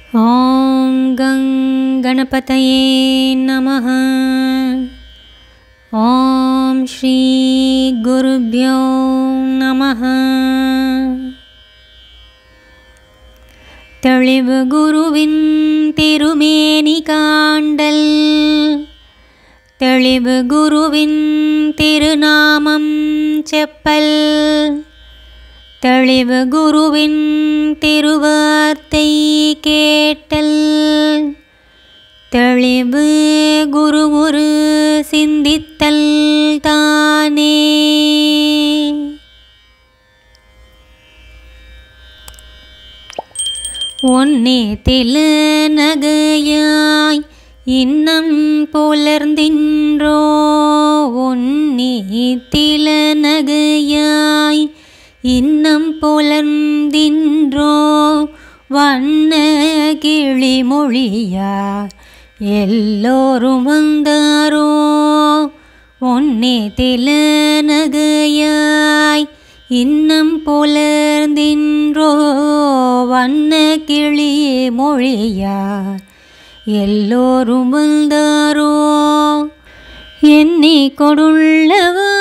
ॐ गं गणपतये नमः ॐ श्रीगुरुभ्यो नमः தெளிவு குருவின் திருமேனி காண்டல் தெளிவு குருவின் திருநாமம் செப்பல் தெளிவு குருவின் திருவார்த்தை கேட்டல் தெளிவு குரு ஒரு சிந்தித்தல் தானே ஒன்னே தில நகையாய் இன்னம் புலர்ந்தின்றோ ஒன்னே தில நகையாய் இன்னம் புலர்ந்தின்றோ வண்ண கிளி மொழியார் எல்லோரும் வந்தாரோ ஒன்னே தில நகையாய் இன்னம் புலர்ந்தின்றோ வண்ண கிளி மொழியார் எல்லோரும் வந்தாரோ எண்ணி கொடுள்ளவா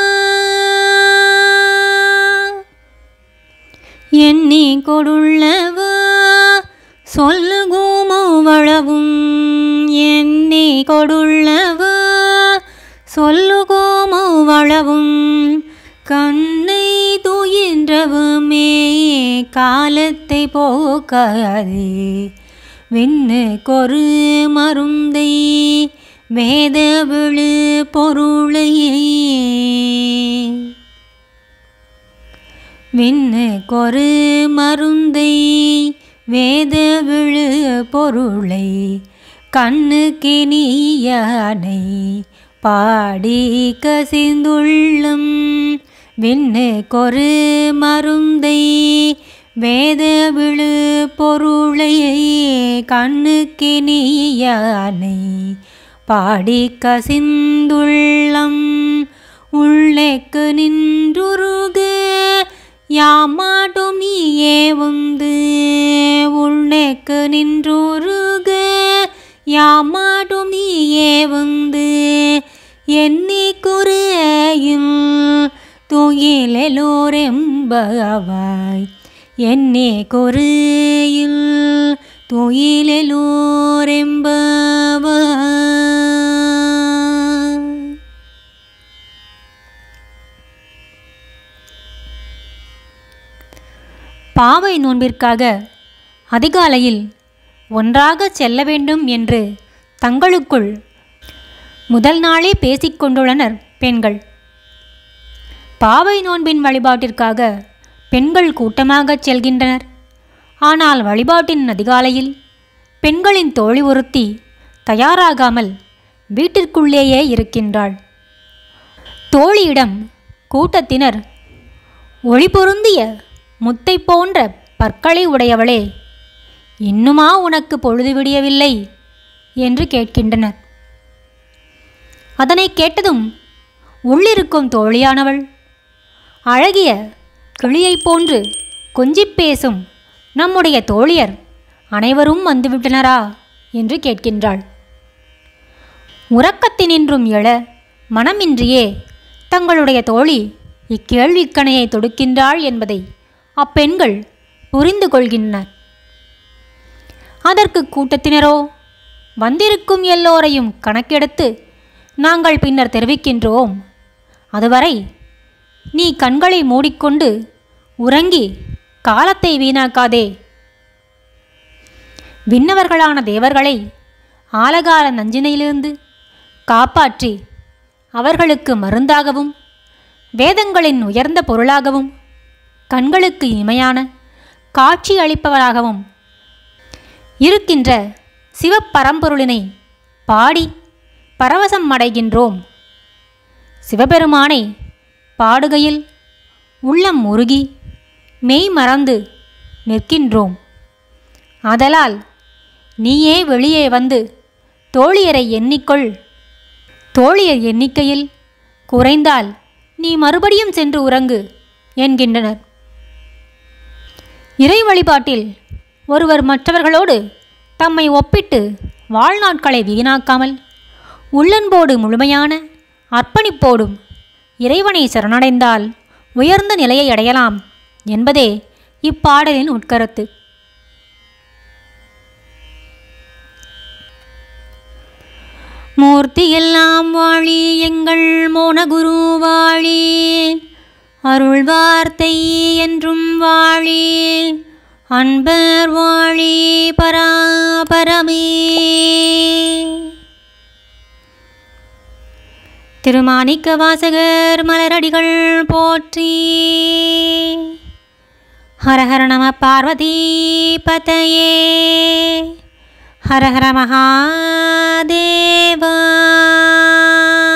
எண்ணி கொடுள்ளவா சொல்லுகோமோ வளவும் எண்ணி கொடுள்ளவா சொல்லுகோமோ வளவும் கண்ணை துயின்றவுமே காலத்தை போக்காதே விண்ணு கொரு மருந்தை வேத விழு பொருளை விண்ணு கொரு மருந்தை வேத விழு பொருளை கண்ணுக்கு நீயானை பாடி கசிந்துள்ளம் விண்ணு கொரு மருந்தை வேத விழு பொருளை கண்ணுக்கு நீயானை பாடி கசிந்துள்ளம் உள்ளேக்கு நின்றுருக யாமாட்டும் நீயே வந்து உள்ளேக்கு நின்றுருக யாமாட்டும் நீயே வந்து எண்ணி குறையும் துயிலெலோரெம்பவாய் என்னே குறையில் துயிலெலோரெம்பவாய் பாவை நோன்பிற்காக அதிகாலையில் ஒன்றாக செல்ல வேண்டும் என்று தங்களுக்குள் முதல் நாளே பேசிக்கொண்டுள்ளனர் பெண்கள் பாவை நோன்பின் வழிபாட்டிற்காக பெண்கள் கூட்டமாகச் செல்கின்றனர் ஆனால் வழிபாட்டின் அதிகாலையில் பெண்களின் தோழி ஒருத்தி தயாராகாமல் வீட்டிற்குள்ளேயே இருக்கின்றாள் தோழியிடம் கூட்டத்தினர் ஒளி பொருந்திய முத்தை போன்ற பற்களை உடையவளே இன்னுமா உனக்கு பொழுது விடியவில்லை என்று கேட்கின்றனர் அதனை கேட்டதும் உள்ளிருக்கும் தோழியானவள் அழகிய கிளியைப் போன்று கொஞ்சிப் பேசும் நம்முடைய தோழியர் அனைவரும் வந்துவிட்டனரா என்று கேட்கின்றாள் உறக்கத்தினின்றும் எழ மனமின்றியே தங்களுடைய தோழி இக்கேள்விக்கணையை தொடுக்கின்றாள் என்பதை அப்பெண்கள் புரிந்து கொள்கின்றனர் அதற்கு கூட்டத்தினரோ வந்திருக்கும் எல்லோரையும் கணக்கெடுத்து நாங்கள் பின்னர் தெரிவிக்கின்றோம் அதுவரை நீ கண்களை மூடிக்கொண்டு உறங்கி காலத்தை வீணாக்காதே விண்ணவர்களான தேவர்களை ஆலகால நஞ்சினையிலிருந்து காப்பாற்றி அவர்களுக்கு மருந்தாகவும் வேதங்களின் உயர்ந்த பொருளாகவும் கண்களுக்கு இனிமையான காட்சி அளிப்பவராகவும் இருக்கின்ற சிவப்பரம்பொருளினை பாடி பரவசம் அடைகின்றோம் சிவபெருமானை பாடுகையில் உள்ளம் உருகி மெய் மறந்து நிற்கின்றோம் ஆதலால் நீயே வெளியே வந்து தோழியரை எண்ணிக்கொள் தோழியர் எண்ணிக்கையில் குறைந்தால் நீ மறுபடியும் சென்று உறங்கு என்கின்றனர் இறை வழிபாட்டில் ஒருவர் மற்றவர்களோடு தம்மை ஒப்பிட்டு வாழ்நாட்களை வீணாக்காமல் உள்ளன்போடு முழுமையான அர்ப்பணிப்போடும் இறைவனை சரணடைந்தால் உயர்ந்த நிலையை அடையலாம் என்பதே இப்பாடலின் உட்கருத்து மூர்த்தி எல்லாம் வாழி எங்கள் மோனகுரு வாழி அருள் வார்த்தை என்றும் வாழி அன்பர் வாழி பராபரமே திருமாணிக்க வாசகர் மலரடிகள் போற்றி ஹரஹர நம பார்வதி பதையே ஹரஹர மகாதேவா